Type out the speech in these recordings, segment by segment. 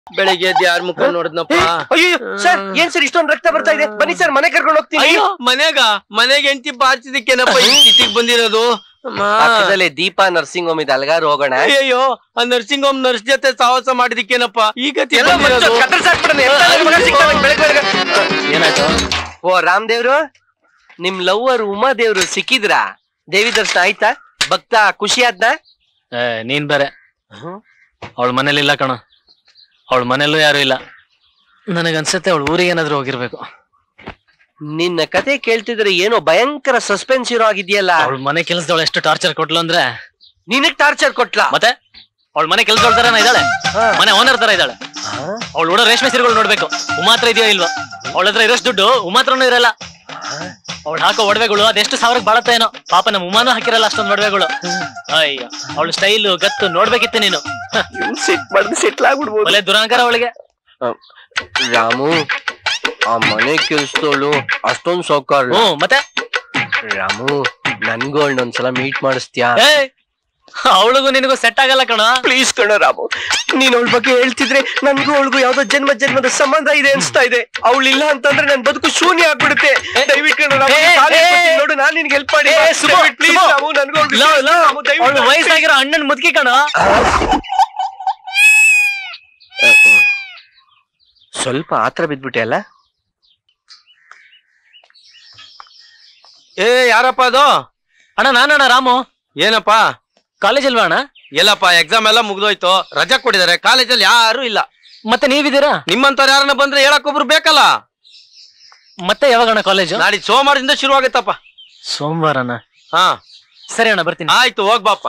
ಬೆಳಿಗ್ಗೆ ಎದ್ದು ಯಾರ ಮುಖ ನೋಡಿದ್ನಪ್ಪ ಅಯ್ಯೋ ಸರ್ ಏನ್ ಸರ್ ಇಷ್ಟೊಂದು ರಕ್ತ ಬರ್ತಾ ಇದೆ ಬನ್ನಿ ಸರ್ ಮನೆ ಕರ್ಕೊಂಡು ಹೋಗ್ತೀನಿ ಅಯ್ಯೋ ಮನೆಗ ಮನೆಗೆ ಹೆಂಡತಿ ಬಾರ್ಸಿದಕ್ಕೇನಪ್ಪ ಇತ್ತಿಗೆ ಬಂದಿರೋದು ಅಮ್ಮ. ಪಕ್ಕದಲ್ಲೇ ದೀಪಾ ನರ್ಸಿಂಗ್ ಹೋಮ್ ಇದೆ ಅಲ್ಗಾರು ಹೋಗೋಣ ಅಯ್ಯೋ ಆ ನರ್ಸಿಂಗ್ ಹೋಮ್ ನರ್ಸ್ ಜೊತೆ ಸಾಹಸ ಮಾಡಿದಕ್ಕೇನಪ್ಪ ಈಗ ಎಲ್ಲ ಮನುಷ್ಯ ಕತ್ತರ್ಸಾಕ್ಬಿಡನೆ, ಎಂತ ನನ್ ಮಗ ಸಿಗ್ತಾನೆ ಬೆಳಗ್ಗೆ ಬೆಳಗ್ಗೆ. ಏನಾಯ್ತು ಓ ರಾಮ್ ದೇವ್ರು ನಿಮ್ ಲವ್ವರ್ ಉಮಾ ದೇವ್ರು ಸಿಕ್ಕಿದ್ರಾ ದೇವಿ ದರ್ಶನ ಆಯ್ತಾ ಭಕ್ತ ಖುಷಿ ಆದ್ನ ಏ, ನೀನ್ ಬೇರೆ ಅವಳ ಮನೇಲಿ ಇಲ್ಲ ಕಣ ಅವಳ ಮನೇಲೂ ಯಾರು ಇಲ್ಲ ನನಗನ್ಸುತ್ತೆ ಅವಳ ಊರಿಗೆ ಏನಾದ್ರು ಹೋಗಿರ್ಬೇಕು ನಿನ್ನ ಕತೆ ಕೇಳ್ತಿದ್ರೆ ಏನೋ ಭಯಂಕರ ಸಸ್ಪೆನ್ಸ್ ಇರೋ ಆಗಿದೆಯಲ್ಲ ಅವಳ ಮನೆ ಕೆಲಸದವಳು ಎಷ್ಟು ಟಾರ್ಚರ್ ಕೊಟ್ಲು ಅಂದ್ರೆ ನಿನಗ್ ಟಾರ್ಚರ್ ಕೊಟ್ಲಾ ಮತ್ತೆ ಅವಳ ಮನೆ ಕೆಲಸದವಳ ತರ ಇದ್ದಾಳೆ ಮನೆ ಓನರ್ ತರ ಇದ್ದಾಳೆ ಅವಳು ಉಡೋ ರೇಷ್ಮೆ ಸೀರೆಗಳು ನೋಡ್ಬೇಕು ಉಮಾ ಹತ್ರ ಇದೆಯೋ ಇಲ್ವೋ ಅವಳ ಹತ್ರ ಇರೋಷ್ಟು ದುಡ್ಡು ಉಮಾ ಹತ್ರನೂ ಇರಲ್ಲ ಅವಳು ಹಾಕೋ ಒಡವೆಗಳು ಅದೆಷ್ಟು ಸಾವಿರಕ್ಕೆ ಬಾಳತ್ತ ಏನೋ ಪಾಪ ನಮ್ಮ ಉಮಾನು ಹಾಕಿರಲ್ಲ ಅಷ್ಟೊಂದು ಒಡವೆಗಳು ಅಯ್ಯೋ ಅವಳು ಸ್ಟೈಲು ಗತ್ತು ನೋಡ್ಬೇಕಿತ್ತು ನೀನು ಹ, ಸೆಟ್ ಮಾಡಿದ್ರೆ ಸೆಟ್ಲ್ ಆಗ್ಬಿಡ್ಬೋದು ಒಳ್ಳೆ ದುರಂಕಾರ ಅವಳಿಗೆ ರಾಮು ಆ ಮನೆ ಕೆಲ್ಸದವಳು ಅಷ್ಟೊಂದ್ ಸೌಕರ್ ಹ್ಮ್ ಮತ್ತೆ ರಾಮು ನನ್ಗೂ ಒಂದೊಂದ್ಸಲ ಮೀಟ್ ಮಾಡಿಸ್ತೀಯಾ ಏ ಅವಳಿಗೂ ನಿನಗೂ ಸೆಟ್ ಆಗಲ್ಲ ಕಣ ಪ್ಲೀಸ್ ಕಣ ರಾಮು ನೀನ್ ಅವಳ ಬಗ್ಗೆ ಹೇಳ್ತಿದ್ರೆ ನನ್ಗೂ ಅವಳಿಗೂ ಯಾವ್ದೋ ಜನ್ಮ ಜನ್ಮದ ಸಂಬಂಧ ಇದೆ ಅನ್ಸ್ತಾ ಇದೆ ಅವಳಿಲ್ಲ ಅಂತಂದ್ರೆ ನನ್ ಬದುಕು ಶೂನ್ಯ ಆಗ್ಬಿಡುತ್ತೆ ದಯವಿಟ್ಟು ಕಣ ರಾಮು, ಏ, ನಿನ್ ಕಾಲ್ ಏ, ಹಿಡ್ಕೊತೀನಿ ನೋಡು ನಾನ್ ನಿನ್ಗೆ ಹೆಲ್ಪ್ ಮಾಡಿ ಏ, ಸುಮು, ಪ್ಲೀಸ್ ಸುಮು. ರಾಮು ನನ್ಗೂ ಅವ್ಳಿಗೂ ಲವ್, ಸೇರ್ಸು ಲವ್. ರಾಮು, ದಯವಿಟ್ಟು ಅವಳು ವಯಸ್ಸಾಗಿರೋ ಅಣ್ಣನ್ ಮುದುಕಿ ಕಣ ಸ್ವಲ್ಪ ಆತರ ಬಿದ್ಬಿಟ್ಟೆ ಅಲ್ಲ ಏ ಯಾರಪ್ಪ ಅದು ಅಣ್ಣ ನಾನಣ್ಣ ರಾಮು ಏನಪ್ಪ ಕಾಲೇಜ್ ಅಲ್ವಾ ಅಣ್ಣ ಎಲ್ಲಪ್ಪ ಎಕ್ಸಾಮ್ ಎಲ್ಲ ಮುಗ್ದೋಯ್ತು ರಜಾ ಕೊಟ್ಟಿದ್ದಾರೆ ಕಾಲೇಜಲ್ಲಿ ಯಾರು ಇಲ್ಲ ಮತ್ತೆ ನೀವಿದ್ದೀರಾ ನಿಮ್ಮಂತವ್ರು ಯಾರನ್ನ ಬಂದ್ರೆ ಹೇಳಕ್ಕೊಬ್ರು ಬೇಕಲ್ಲ ಮತ್ತೆ ಯಾವಾಗಣ್ಣ ಕಾಲೇಜು ನಾಳೆ ಸೋಮವಾರದಿಂದ ಶುರು ಆಗತ್ತಪ್ಪ ಸೋಮವಾರನ ಹಾ ಸರಿ ಅಣ್ಣ ಬರ್ತೀನಿ ಆಯ್ತು ಹೋಗ್ಬಾಪ್ಪ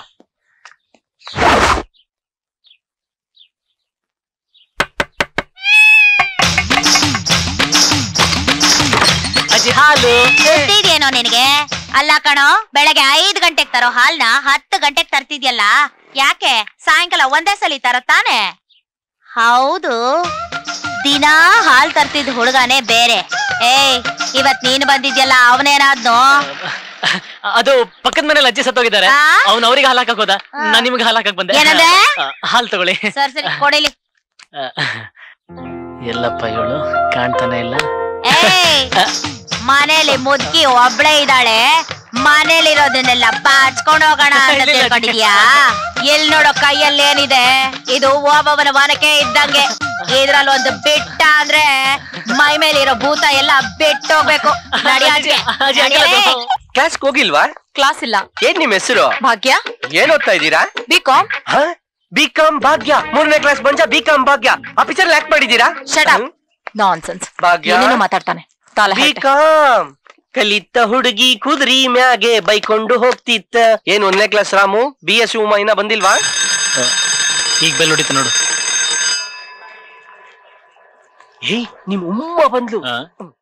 ಅಜ್ಜಿ ಹಾಲು ಗೊತ್ತಿದ್ಯೇನೋ ನಿನಗೆ ಅಲ್ಲ ಕಣೋ ಬೆಳಗ್ಗೆ ಐದ್ ಗಂಟೆಗ್ ತರೋ ಹಾಲ್ನ ಹತ್ತು ಗಂಟೆಗ್ ತರ್ತಿದ್ಯಲ್ಲ ಯಾಕೆ ಸಾಯಂಕಾಲ ಒಂದೇ ಸಲ ತರ ತಾನೆ ಹೌದು ದಿನಾ ಹಾಲ್ ತರ್ತಿದ್ ಹುಡುಗನೇ ಬೇರೆ ಏಯ್ ಇವತ್ ನೀನು ಬಂದಿದ್ಯಲ್ಲ ಅವನೇನಾದ್ನೋ ಅದು ಪಕ್ಕದ ಮನೇಲಿ ಅಜ್ಜಿ ಸತ್ತೋಗಿದ್ದಾರೆ ಆ? ಅವ್ನು ಅವ್ರಿಗೆ ಹಾಲು ಹಾಕಕ್ ಹೋದ ನಾನ್ ನಿಮ್ಗೆ ಹಾಲು ಹಾಕಕ್ ಬಂದೆ ಏನಂದೆ? ಆ, ಹಾಲು ತಗೊಳ್ಳಿ ಸರಿ ಸರಿ ಕೊಡಿಲಿ ಆ, ಎಲ್ಲಪ್ಪ ಇವಳು ಕಾಣ್ತಾನೆ ಇಲ್ಲ ಏಯ್ ಮನೇಲಿ ಮುದ್ಕಿ ಒಬ್ಳೆ ಇದ್ದಾಳೆ ಮನೇಲಿರೋದನ್ನೆಲ್ಲ ಬಾಚ್ಕೊಂಡ್ ಹೋಗೋಣ ಅಂತ ಇಲ್ಲ, ಇಲ್ಲ. ತಿಳ್ಕೊಂಡಿದ್ಯಾ ಎಲ್ ನೋಡೋ ಕೈಯಲ್ಲಿ ಏನಿದೆ ಇದು ಓಬವ್ವನ ವನಕೆ ಇದ್ದಂಗೆ ಇದ್ರಲ್ಲಿ ಒಂದು ಬಿಟ್ಟ ಅಂದ್ರೆ ಮೈ ಮೇಲಿರೋ ಭೂತ ಎಲ್ಲ ಬಿಟ್ಟೋಗ್ಬೇಕು ನಡಿ ಆಚೆ. ಅಜ್ಜಿ, ಹಂಗೆ ನಡಿಲೇ. ಅದು. ಕ್ಲಾಸ್ ಹೋಗಿಲ್ವಾ ಕ್ಲಾಸ್ ಇಲ್ಲ ಏನ್ ನಿಮ್ ಹೆಸರು ಭಾಗ್ಯ ಏನ್ ಓದ್ತಾ ಇದ್ದೀರಾ ಬಿ ಕಾಮ್ ಬಿ ಕಾಮ್ ಭಾಗ್ಯ ಮೂರನೇ ಕ್ಲಾಸ್ ಬಂಜ ಬಿ ಕಾಮ್ ಭಾಗ್ಯ ಆ ಪಿಕ್ಚರ್ ಯಾಕೆ ಮಾಡಿದೀರಾ ಶಟ್ ಅಪ್ ನಾನ್ಸೆನ್ಸ್ ಭಾಗ್ಯ ಏನೇನೋ ಮಾತಾಡ್ತಾನೆ ತಾಲ ಬಿ ಕಾಮ್ ಕಲಿತ ಹುಡುಗಿ ಕುದುರಿ ಮ್ಯಾಗೆ ಬೈಕೊಂಡು ಹೋಗ್ತಿತ್ತ ಏನ್ ಒಂದನೇ class Ramu B S Uma ಇನ್ನ ಬಂದಿಲ್ವಾ ಈಗ ಬೆಲ್ ಹೊಡಿತು ನೋಡು ಏಯ್ ನಿಮ್ ಉಮ್ಮ ಬಂದ್ಲು ಆ?